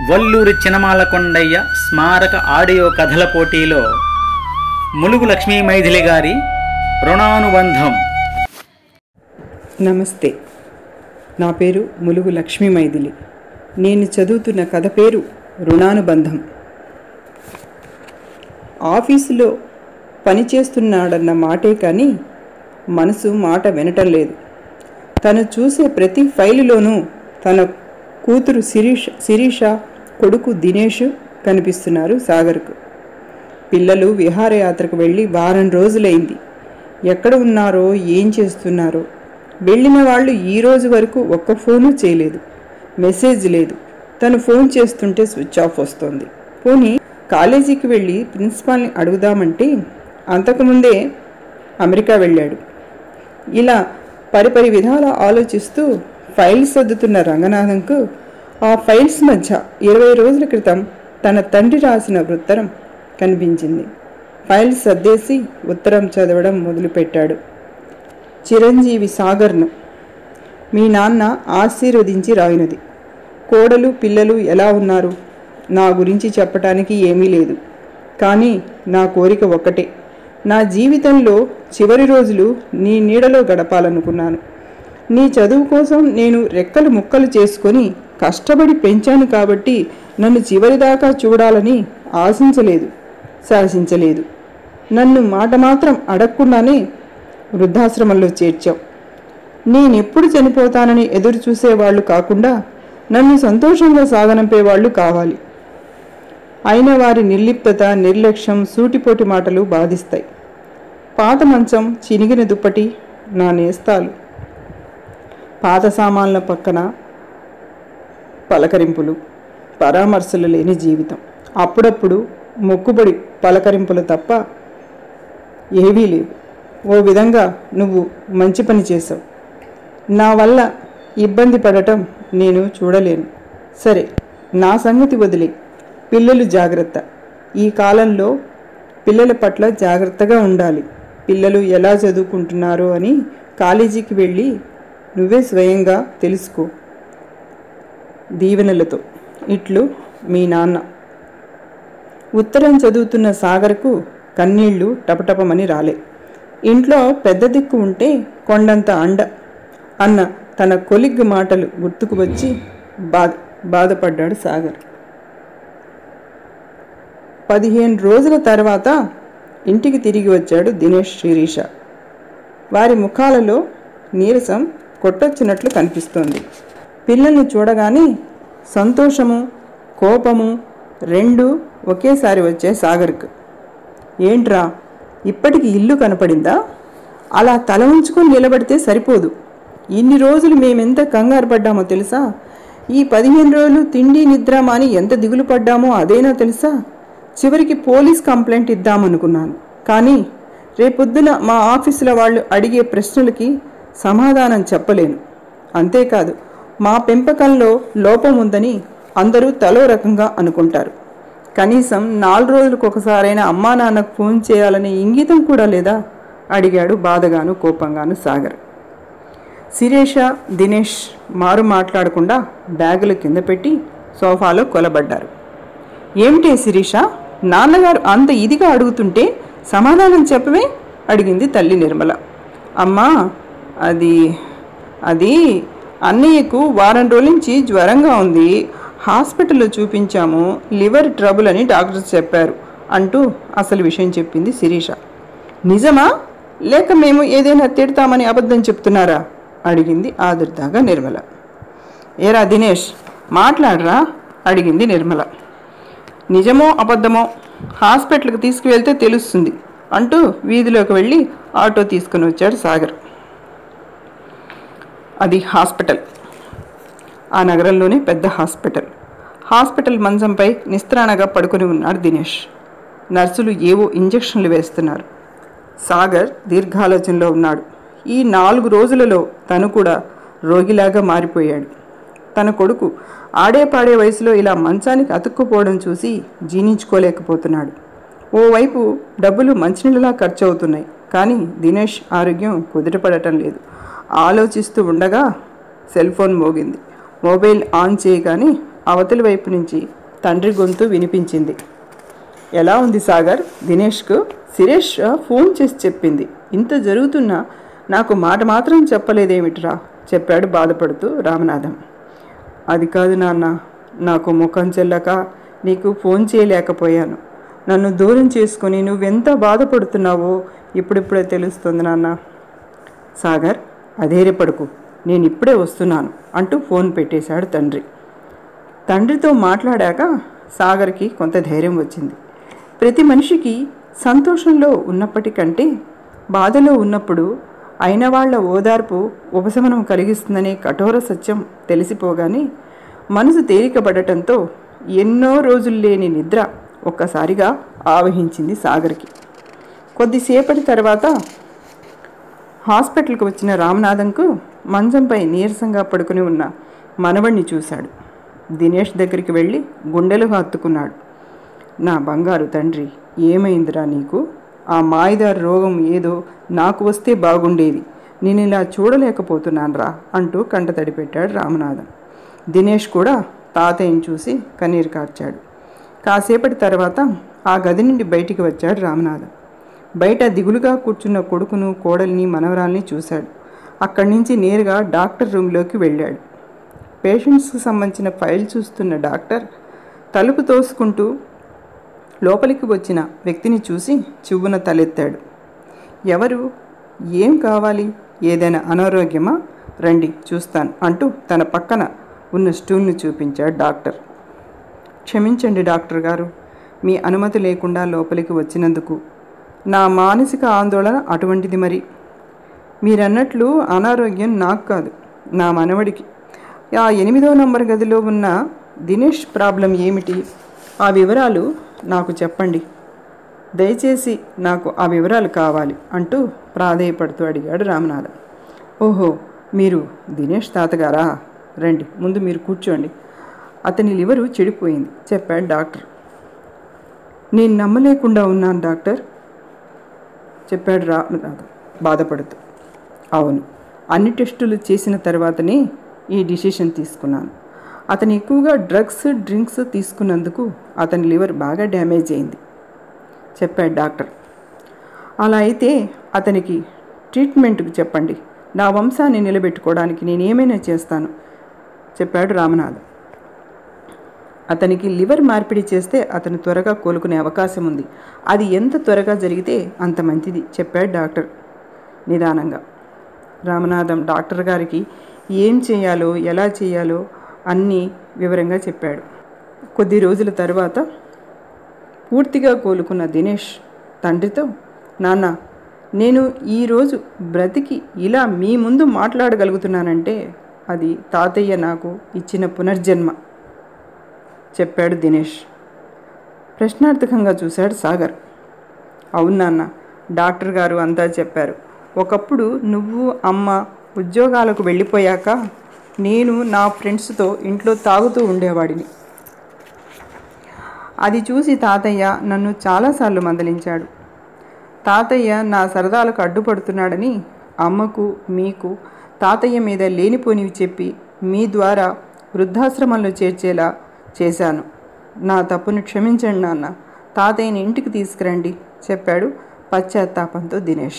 వల్లూరి చినమాల కొండయ్య స్మారక ఆడియో కథల పోటీలో ములుగు లక్ష్మీ మైథిలి గారి రుణానుబంధం నమస్తే నా పేరు ములుగు లక్ష్మీ మైథిలి నేను చదువుతున్న కథ పేరు రుణానుబంధం ఆఫీసులో పనిచేస్తున్నాడన్న మాటే కానీ మనసు మాట వినటం లేదు తను చూసే ప్రతి ఫైలులోనూ తన కూతురు శిరీష్ శిరీష కొడుకు దినేష్ కనిపిస్తున్నారు సాగర్కు పిల్లలు విహారయాత్రకు వెళ్ళి వారం రోజులైంది ఎక్కడ ఉన్నారో ఏం చేస్తున్నారో వెళ్ళిన వాళ్ళు ఈ రోజు వరకు ఒక్క ఫోను చేయలేదు మెసేజ్ లేదు తను ఫోన్ చేస్తుంటే స్విచ్ ఆఫ్ వస్తోంది పోనీ కాలేజీకి వెళ్ళి ప్రిన్సిపాల్ని అడుగుదామంటే అంతకుముందే అమెరికా వెళ్ళాడు ఇలా పరిపరి విధాల ఆలోచిస్తూ ఫైల్స్ సర్దుతున్న రంగనాథంకు ఆ ఫైల్స్ మధ్య ఇరవై రోజుల క్రితం తన తండ్రి రాసిన ఉత్తరం కనిపించింది ఫైల్స్ సర్దేసి ఉత్తరం చదవడం మొదలుపెట్టాడు చిరంజీవి సాగర్ను మీ నాన్న ఆశీర్వదించి రాయినది కోడలు పిల్లలు ఎలా ఉన్నారు నా గురించి చెప్పటానికి ఏమీ లేదు కానీ నా కోరిక ఒక్కటే నా జీవితంలో చివరి రోజులు నీ నీడలో గడపాలనుకున్నాను నీ చదువు కోసం నేను రెక్కలు ముక్కలు చేసుకొని కష్టపడి పెంచాను కాబట్టి నన్ను చివరిదాకా చూడాలని ఆశించలేదు శాసించలేదు నన్ను మాట మాత్రం అడగకుండానే వృద్ధాశ్రమంలో చేర్చావు నేనెప్పుడు చనిపోతానని ఎదురు చూసేవాళ్ళు కాకుండా నన్ను సంతోషంగా సాగనంపేవాళ్ళు కావాలి అయిన వారి నిర్లిప్తత నిర్లక్ష్యం సూటిపోటి మాటలు బాధిస్తాయి పాత మంచం చినిగిన దుప్పటి నా నేస్తాలు పాత సామాన్ల పక్కన పలకరింపులు పరామర్శలు లేని జీవితం అప్పుడప్పుడు మొక్కుబడి పలకరింపులు తప్ప ఏవీ లేవు ఓ విధంగా నువ్వు మంచి పని చేసావు నా వల్ల ఇబ్బంది పడటం నేను చూడలేను సరే నా సంగతి వదిలే పిల్లలు జాగ్రత్త ఈ కాలంలో పిల్లల పట్ల జాగ్రత్తగా ఉండాలి పిల్లలు ఎలా చదువుకుంటున్నారో అని కాలేజీకి వెళ్ళి నువ్వే స్వయంగా తెలుసుకో దీవెనలతో ఇట్లు మీ నాన్న ఉత్తరం చదువుతున్న సాగర్కు కన్నీళ్లు టపటపమని రాలే ఇంట్లో పెద్ద దిక్కు ఉంటే కొండంత అండ అన్న తన కొలిగ్ మాటలు గుర్తుకు వచ్చి బాధ బాధపడ్డాడు సాగర్ పదిహేను రోజుల తర్వాత ఇంటికి తిరిగి వచ్చాడు దినేష్ శిరీష వారి ముఖాలలో నీరసం కొట్టొచ్చినట్లు కనిపిస్తోంది పిల్లల్ని చూడగానే సంతోషము కోపము రెండు ఒకేసారి వచ్చే సాగర్కు ఏంట్రా ఇప్పటికి ఇల్లు కనపడిందా అలా తల ఉంచుకొని నిలబడితే సరిపోదు ఇన్ని రోజులు మేమెంత కంగారు పడ్డామో తెలుసా ఈ పదిహేను రోజులు తిండి నిద్ర మాని ఎంత దిగులు పడ్డామో అదేనా తెలుసా చివరికి పోలీస్ కంప్లైంట్ ఇద్దామనుకున్నాను కానీ రేపొద్దున మా ఆఫీసుల వాళ్ళు అడిగే ప్రశ్నలకి సమాధానం చెప్పలేను అంతేకాదు మా పెంపకంలో లోపం ఉందని అందరూ తలో రకంగా అనుకుంటారు కనీసం నాలుగు రోజులకు ఒకసారైనా అమ్మా నాన్నకు ఫోన్ చేయాలనే ఇంగితం కూడా లేదా అడిగాడు బాధగాను కోపంగాను సాగర్ శిరీష దినేష్ మారు మాట్లాడకుండా బ్యాగులు కింద పెట్టి సోఫాలో కొలబడ్డారు ఏమిటే శిరీష నాన్నగారు అంత ఇదిగా అడుగుతుంటే సమాధానం చెప్పవే అడిగింది తల్లి నిర్మల అమ్మా అది అది అన్నయ్యకు వారం రోజుల నుంచి జ్వరంగా ఉంది హాస్పిటల్లో చూపించాము లివర్ ట్రబుల్ అని డాక్టర్స్ చెప్పారు అంటూ అసలు విషయం చెప్పింది శిరీష నిజమా లేక మేము ఏదైనా తిడతామని అబద్ధం చెప్తున్నారా అడిగింది ఆదుర్దాగా నిర్మల ఏరా దినేష్ మాట్లాడరా అడిగింది నిర్మల నిజమో అబద్ధమో హాస్పిటల్కి తీసుకువెళ్తే తెలుస్తుంది అంటూ వీధిలోకి వెళ్ళి ఆటో తీసుకుని వచ్చాడు సాగర్ అది హాస్పిటల్ ఆ నగరంలోనే పెద్ద హాస్పిటల్ హాస్పిటల్ మంచంపై నిస్త్రాణగా పడుకొని ఉన్నాడు దినేష్ నర్సులు ఏవో ఇంజెక్షన్లు వేస్తున్నారు సాగర్ దీర్ఘాలోచనలో ఉన్నాడు ఈ నాలుగు రోజులలో తను కూడా రోగిలాగా మారిపోయాడు తన కొడుకు ఆడే పాడే వయసులో ఇలా మంచానికి అతుక్కుపోవడం చూసి జీర్ణించుకోలేకపోతున్నాడు ఓవైపు డబ్బులు మంచినీళ్ళలా ఖర్చు అవుతున్నాయి కానీ దినేష్ ఆరోగ్యం కుదుటపడటం లేదు ఆలోచిస్తూ ఉండగా సెల్ ఫోన్ మోగింది మొబైల్ ఆన్ చేయగానే అవతలి వైపు నుంచి తండ్రి గొంతు వినిపించింది ఎలా ఉంది సాగర్ దినేష్కు శిరీష్ ఫోన్ చేసి చెప్పింది ఇంత జరుగుతున్నా నాకు మాట మాత్రం చెప్పలేదేమిట్రా చెప్పాడు బాధపడుతూ రామనాథం అది కాదు నాన్న నాకు ముఖం చెల్లక నీకు ఫోన్ చేయలేకపోయాను నన్ను దూరం చేసుకుని నువ్వెంత బాధపడుతున్నావో ఇప్పుడిప్పుడే తెలుస్తుంది నాన్న సాగర్ అధైర్యపడుకు నేను ఇప్పుడే వస్తున్నాను అంటూ ఫోన్ పెట్టేశాడు తండ్రి తండ్రితో మాట్లాడాక సాగర్కి కొంత ధైర్యం వచ్చింది ప్రతి మనిషికి సంతోషంలో ఉన్నప్పటికంటే బాధలో ఉన్నప్పుడు అయిన వాళ్ళ ఓదార్పు ఉపశమనం కలిగిస్తుందనే కఠోర సత్యం తెలిసిపోగానే మనసు తేలికపడటంతో ఎన్నో రోజులు లేని నిద్ర ఒక్కసారిగా ఆవహించింది సాగర్కి కొద్దిసేపటి తర్వాత హాస్పిటల్కి వచ్చిన రామనాథంకు మంచంపై నీరసంగా పడుకుని ఉన్న మనవణ్ణి చూశాడు దినేష్ దగ్గరికి వెళ్ళి గుండెలు హత్తుకున్నాడు నా బంగారు తండ్రి ఏమైందిరా నీకు ఆ మాయిదారు రోగం ఏదో నాకు వస్తే బాగుండేది నేను ఇలా చూడలేకపోతున్నానురా అంటూ కంట తడిపెట్టాడు రామనాథం దినేష్ కూడా తాతయ్యని చూసి కన్నీరు కార్చాడు కాసేపటి తర్వాత ఆ గది నుండి బయటికి వచ్చాడు రామనాథం బయట దిగులుగా కూర్చున్న కొడుకును కోడల్ని మనవరాల్ని చూశాడు అక్కడి నుంచి నేరుగా డాక్టర్ రూమ్లోకి వెళ్ళాడు పేషెంట్స్కి సంబంధించిన ఫైల్ చూస్తున్న డాక్టర్ తలుపు తోసుకుంటూ లోపలికి వచ్చిన వ్యక్తిని చూసి చివ్వున తలెత్తాడు ఎవరు ఏం కావాలి ఏదైనా అనారోగ్యమా రండి చూస్తాను అంటూ తన పక్కన ఉన్న స్టూల్ని చూపించాడు డాక్టర్ క్షమించండి డాక్టర్ గారు మీ అనుమతి లేకుండా లోపలికి వచ్చినందుకు నా మానసిక ఆందోళన అటువంటిది మరి మీరన్నట్లు అనారోగ్యం నాకు కాదు నా మనవడికి ఆ ఎనిమిదో నంబర్ గదిలో ఉన్న దినేష్ ప్రాబ్లం ఏమిటి ఆ వివరాలు నాకు చెప్పండి దయచేసి నాకు ఆ వివరాలు కావాలి అంటూ ప్రాధేయపడుతూ అడిగాడు రామనాథం ఓహో మీరు దినేష్ తాతగారా రండి ముందు మీరు కూర్చోండి అతని లివరు చెడిపోయింది చెప్పాడు డాక్టర్ నేను నమ్మలేకుండా ఉన్నాను డాక్టర్ చెప్పాడు రామనాథం బాధపడుతూ అవును అన్ని టెస్టులు చేసిన తర్వాతనే ఈ డిసిషన్ తీసుకున్నాను అతను ఎక్కువగా డ్రగ్స్ డ్రింక్స్ తీసుకున్నందుకు అతని లివర్ బాగా డ్యామేజ్ అయింది చెప్పాడు డాక్టర్ అలా అయితే అతనికి ట్రీట్మెంట్కి చెప్పండి నా వంశాన్ని నిలబెట్టుకోవడానికి నేను ఏమైనా చేస్తాను చెప్పాడు రామనాథ్ అతనికి లివర్ మార్పిడి చేస్తే అతను త్వరగా కోలుకునే అవకాశం ఉంది అది ఎంత త్వరగా జరిగితే అంత మంచిది చెప్పాడు డాక్టర్ నిదానంగా రామనాథం డాక్టర్ గారికి ఏం చేయాలో ఎలా చేయాలో అన్నీ వివరంగా చెప్పాడు కొద్ది రోజుల తర్వాత పూర్తిగా కోలుకున్న దినేష్ తండ్రితో నాన్న నేను ఈరోజు బ్రతికి ఇలా మీ ముందు మాట్లాడగలుగుతున్నానంటే అది తాతయ్య నాకు ఇచ్చిన పునర్జన్మ చెప్పాడు దినేష్ ప్రశ్నార్థకంగా చూశాడు సాగర్ అవును నాన్న డాక్టర్ గారు అంతా చెప్పారు ఒకప్పుడు నువ్వు అమ్మ ఉద్యోగాలకు వెళ్ళిపోయాక నేను నా ఫ్రెండ్స్తో ఇంట్లో తాగుతూ ఉండేవాడిని అది చూసి తాతయ్య నన్ను చాలాసార్లు మందలించాడు తాతయ్య నా సరదాలకు అడ్డుపడుతున్నాడని అమ్మకు మీకు తాతయ్య మీద లేనిపోనివి చెప్పి మీ ద్వారా వృద్ధాశ్రమంలో చేర్చేలా చేశాను నా తప్పును క్షమించండి నాన్న తాతయ్యని ఇంటికి తీసుకురండి చెప్పాడు పశ్చాత్తాపంతో దినేష్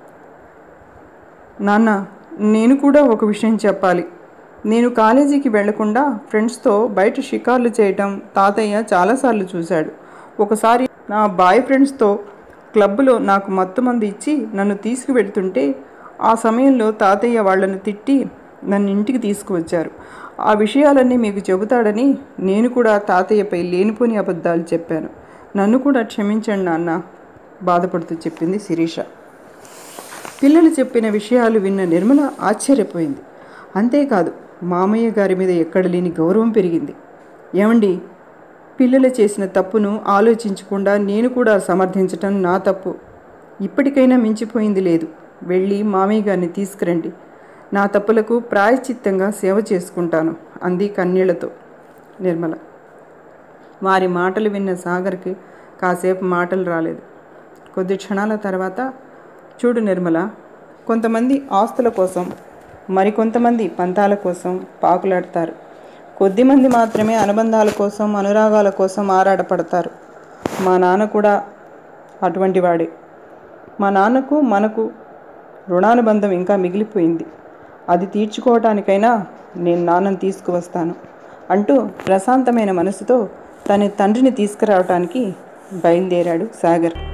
నాన్న నేను కూడా ఒక విషయం చెప్పాలి నేను కాలేజీకి వెళ్లకుండా ఫ్రెండ్స్తో బయట షికార్లు చేయటం తాతయ్య చాలాసార్లు చూశాడు ఒకసారి నా బాయ్ ఫ్రెండ్స్తో క్లబ్లో నాకు మత్తు మంది ఇచ్చి నన్ను తీసుకువెళ్తుంటే ఆ సమయంలో తాతయ్య వాళ్ళను తిట్టి నన్ను ఇంటికి తీసుకువచ్చారు ఆ విషయాలన్నీ మీకు చెబుతాడని నేను కూడా తాతయ్యపై లేనిపోని అబద్ధాలు చెప్పాను నన్ను కూడా క్షమించండి నాన్న బాధపడుతూ చెప్పింది శిరీష పిల్లలు చెప్పిన విషయాలు విన్న నిర్మల ఆశ్చర్యపోయింది అంతేకాదు మామయ్య గారి మీద ఎక్కడ లేని గౌరవం పెరిగింది ఏమండి పిల్లలు చేసిన తప్పును ఆలోచించకుండా నేను కూడా సమర్థించటం నా తప్పు ఇప్పటికైనా మించిపోయింది లేదు వెళ్ళి మామయ్య గారిని తీసుకురండి నా తప్పులకు ప్రాయశ్చిత్తంగా సేవ చేసుకుంటాను అంది కన్నీళ్లతో నిర్మల వారి మాటలు విన్న సాగర్కి కాసేపు మాటలు రాలేదు కొద్ది క్షణాల తర్వాత చూడు నిర్మల కొంతమంది ఆస్తుల కోసం మరికొంతమంది పంతాల కోసం పాకులాడతారు కొద్దిమంది మాత్రమే అనుబంధాల కోసం అనురాగాల కోసం ఆరాటపడతారు మా నాన్న కూడా అటువంటి వాడే మా నాన్నకు మనకు రుణానుబంధం ఇంకా మిగిలిపోయింది అది తీర్చుకోవటానికైనా నేను నాన్నను తీసుకువస్తాను అంటూ ప్రశాంతమైన మనసుతో తన తండ్రిని తీసుకురావటానికి బయలుదేరాడు సాగర్